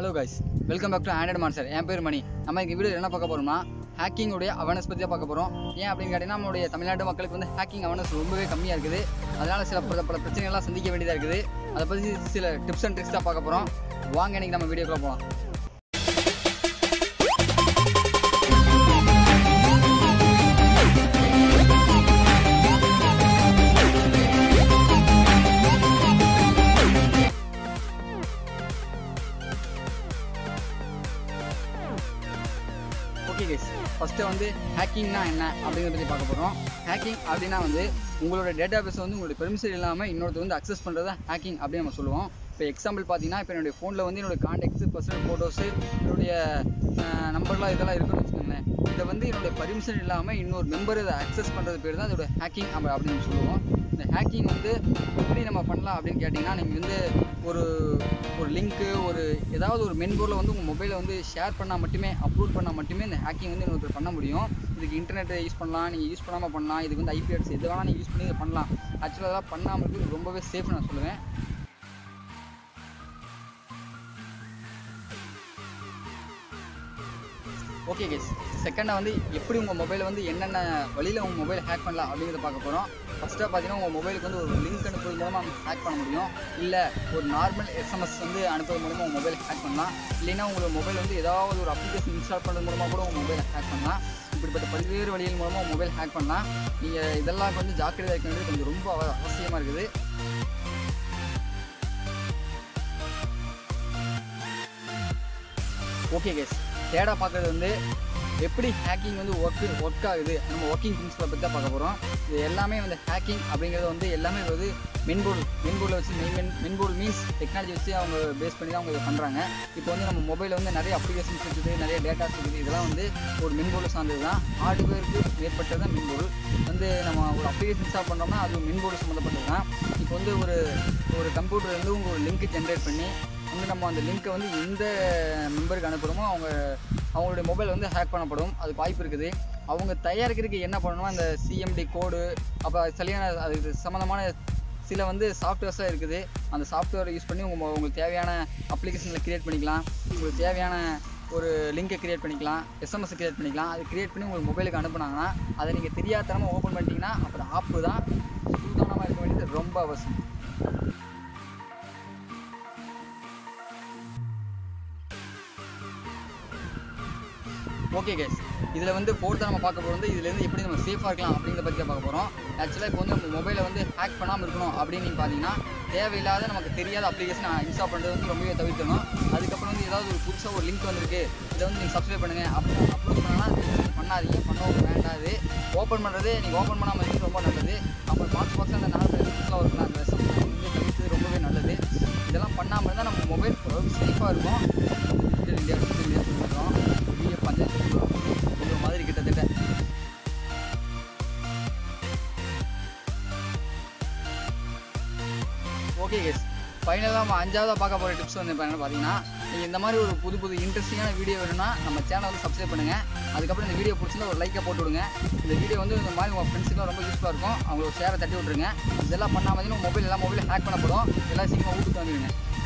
hello guys welcome back to Android monster என் பேர் மணி நம்ம இந்த வீடியோ என்ன பார்க்க போறோம்னா ஹேக்கிங்குடைய அவேர்னஸ் பற்றி தான் பார்க்க போகிறோம் ஏன் அப்படின்னு கேட்டிங்கன்னா நம்மளுடைய தமிழ்நாட்டு மக்களுக்கு வந்து ஹேக்கிங் அவேர்னஸ் ரொம்பவே கம்மியாக இருக்குது அதனால் சில பல பல பிரச்சனைகள்லாம் சந்திக்க வேண்டியதாக இருக்குது அதை பற்றி சில டிப்ஸ் அண்ட் ட்ரிக்ஸ் தான் பார்க்க போகிறோம் வாங்க இன்னைக்கு நம்ம வீடியோக்குள்ள போகலாம் ஓகே கைஸ் ஃபஸ்ட்டு வந்து ஹேக்கிங்னா என்ன அப்படிங்கிறத பற்றி பார்க்க போகிறோம் ஹேக்கிங் அப்படின்னா வந்து உங்களோட டேட்டா பேஸ் வந்து உங்களுடைய பெர்மிஷன் இல்லாமல் இன்னொருத்தர் வந்து அக்சஸ் பண்ணுறது ஹேக்கிங் அப்படின்னு நம்ம சொல்லுவோம் இப்போ எக்ஸாம்பிள் பார்த்தீங்கன்னா இப்போ என்னுடைய ஃபோனில் வந்து என்னோட காண்டாக்ட்ஸ் பர்சனல் ஃபோட்டோஸு என்னுடைய நம்பர்லாம் இதெல்லாம் இருக்குன்னு வச்சுக்கோங்களேன் இதை வந்து என்னுடைய பர்மிஷன் இல்லாமல் இன்னொரு மெம்பர் இதை அக்சஸ் பண்ணுறது பேர் தான் இதோட ஹேக்கிங் அப்படி அப்படின்னு நம்ம சொல்லுவோம் இந்த ஹேக்கிங் வந்து எப்படி நம்ம பண்ணலாம் அப்படின்னு கேட்டிங்கன்னா நீங்கள் வந்து ஒரு ஒரு லிங்க்கு ஒரு ஏதாவது ஒரு மென்பொருளை வந்து உங்கள் மொபைலை வந்து ஷேர் பண்ணால் மட்டுமே அப்லோட் பண்ணால் மட்டுமே இந்த ஹேக்கிங் வந்து இன்னொருத்தர் பண்ண முடியும் இதுக்கு இன்டர்நெட்டை யூஸ் பண்ணலாம் நீங்கள் யூஸ் பண்ணாமல் பண்ணலாம் இதுக்கு வந்து ஐபி அட்ரஸ் எது வேணால் நீங்கள் யூஸ் பண்ணி இதை பண்ணலாம் ஆக்சுவலாக அதெல்லாம் பண்ணாமல் இருக்கிறது ரொம்பவே சேஃப் நான் சொல்லுவேன் ஓகே கேஸ் செகண்டாக வந்து எப்படி உங்கள் மொபைலை வந்து என்னென்ன வழியில் உங்கள் மொபைல் ஹேக் பண்ணலாம் அப்படிங்கிறத பார்க்க போகிறோம் ஃபஸ்ட்டாக பார்த்தீங்கன்னா உங்கள் மொபைலுக்கு வந்து ஒரு லிங்க் அனுப்புறது மூலமாக ஹேக் பண்ண முடியும் இல்லை ஒரு நார்மல் எஸ்எம்எஸ் வந்து அனுப்புறது மூலமாக உங்கள் மொபைல் ஹேக் பண்ணலாம் இல்லைன்னா உங்களோட மொபைல் வந்து ஏதாவது ஒரு அப்ளிகேஷன் இன்ஸ்டால் பண்ணுறது மூலமாக கூட உங்கள் மொபைலை ஹேக் பண்ணலாம் இப்படிப்பட்ட பல்வேறு வழிகள் மூலமாக உங்கள் மொபைல் ஹேக் பண்ணலாம் நீங்கள் இதெல்லாம் கொஞ்சம் ஜாக்கிரதையாக இருக்க வேண்டியது கொஞ்சம் ரொம்ப அவ- அவசியமாக இருக்குது ஓகே கேஸ் தேடா பார்க்குறது வந்து எப்படி ஹேக்கிங் வந்து ஒர்க் ஒர்க் ஆகுது நம்ம ஒர்க்கிங் பிரின்சிபலை பற்றி தான் பார்க்க போகிறோம் இது எல்லாமே வந்து ஹேக்கிங் அப்படிங்கிறது வந்து எல்லாமே வந்து மென்பொருள் மென்பொருளை வச்சு மெயின் மென் மென்பொருள் மீன்ஸ் டெக்னாலஜி வச்சு அவங்க பேஸ் பண்ணி தான் அவங்க இதை பண்ணுறாங்க இப்போ வந்து நம்ம மொபைலில் வந்து நிறைய அப்ளிகேஷன்ஸ் இருக்குது நிறைய டேட்டாஸ் இருக்குது இதெல்லாம் வந்து ஒரு மென்பொருள் சார்ந்தது தான் ஹார்ட்வேருக்கு மேற்பட்டது தான் மென்பொருள் வந்து நம்ம ஒரு அப்ளிகேஷன் இன்ஸ்டால் பண்ணுறோம்னா அது மென்பொருள் சம்மந்தப்பட்டது தான் இப்போ வந்து ஒரு ஒரு கம்ப்யூட்டர் வந்து உங்கள் ஒரு லிங்க் ஜென்ரேட் பண்ணி வந்து நம்ம அந்த லிங்க்கை வந்து எந்த மெம்பருக்கு அனுப்புகிறோமோ அவங்க அவங்களுடைய மொபைல் வந்து ஹேக் பண்ணப்படும் அதுக்கு வாய்ப்பு இருக்குது அவங்க தயாரிக்கிறதுக்கு என்ன பண்ணணுமோ அந்த சிஎம்டி கோடு அப்போ சரியான அதுக்கு சம்மந்தமான சில வந்து சாஃப்ட்வேர்ஸ்லாம் இருக்குது அந்த சாஃப்ட்வேரை யூஸ் பண்ணி உங்கள் உங்களுக்கு தேவையான அப்ளிகேஷனில் க்ரியேட் பண்ணிக்கலாம் உங்களுக்கு தேவையான ஒரு லிங்கை க்ரியேட் பண்ணிக்கலாம் எஸ்எம்எஸ் க்ரியேட் பண்ணிக்கலாம் அது க்ரியேட் பண்ணி உங்களுக்கு மொபைலுக்கு அனுப்புனாங்கன்னா அதை நீங்கள் தெரியாதனமாக ஓப்பன் பண்ணிட்டீங்கன்னா அப்புறம் ஆப்பு தான் சூதானமாக இருக்க வேண்டியது ரொம்ப அவசியம் ஓகே கேஸ் இதில் வந்து ஃபோர்த்து நம்ம பார்க்க போகிறது இதுலேருந்து எப்படி நம்ம சேஃபாக இருக்கலாம் அப்படிங்கிறத பற்றி தான் பார்க்க போகிறோம் ஆக்சுவலாக இப்போ வந்து நம்ம மொபைலை வந்து ஹேக் பண்ணாமல் இருக்கணும் அப்படின்னு நீங்கள் பார்த்தீங்கன்னா தேவையில்லாத நமக்கு தெரியாத அப்ளிகேஷன் இன்ஸ்டால் பண்ணுறது வந்து ரொம்பவே தவிர்க்கணும் அதுக்கப்புறம் வந்து ஏதாவது ஒரு புதுசாக ஒரு லிங்க் வந்திருக்கு இதை வந்து நீங்கள் சப்ஸ்கிரைப் பண்ணுங்கள் அப்படி அப்லோட் பண்ணனா பண்ணாதீங்க பண்ணவும் வேண்டாது ஓப்பன் பண்ணுறது நீங்கள் ஓப்பன் பண்ணாமல் இருக்கிறது ரொம்ப நல்லது அப்புறம் பாக்ஸ் பாக்ஸ் அந்த நாலு லிங்க்ஸ்லாம் இருக்கும் அந்த subscribe வந்து தவிர்த்தது ரொம்பவே நல்லது இதெல்லாம் பண்ணாமல் இருந்தால் நம்ம மொபைல் ஓரளவுக்கு சேஃபாக இருக்கும் டிஜிட்டல் இந்தியா டிஜிட்டல் இந்தியா சொல்கிறோம் பெரிய பஞ்சாயத்து சொல்கிறோம் இந்த மாதிரி கிட்டத்தட்ட ஓகே கேஸ் ஃபைனலாக நம்ம அஞ்சாவதாக பார்க்க போகிற டிப்ஸ் வந்து இப்போ என்ன பார்த்தீங்கன்னா நீங்கள் இந்த மாதிரி ஒரு புது புது இன்ட்ரெஸ்டிங்கான வீடியோ வேணும்னா நம்ம சேனல் வந்து சப்ஸ்கிரைப் பண்ணுங்கள் அதுக்கப்புறம் இந்த வீடியோ பிடிச்சிருந்தா ஒரு லைக்கை போட்டு விடுங்க இந்த வீடியோ வந்து இந்த மாதிரி உங்கள் ஃப்ரெண்ட்ஸுக்குலாம் ரொம்ப யூஸ்ஃபுல்லாக இருக்கும் அவங்களுக்கு ஷேரை தட்டி விட்ருங்க இதெல்லாம் பண்ணாமல் மொபைல் எல்லாம் மொபைல் ஹேக் பண்ணப்படும் எல்லாம் சீக்கிரமாக வீட்டுக்கு வந்துடுங்க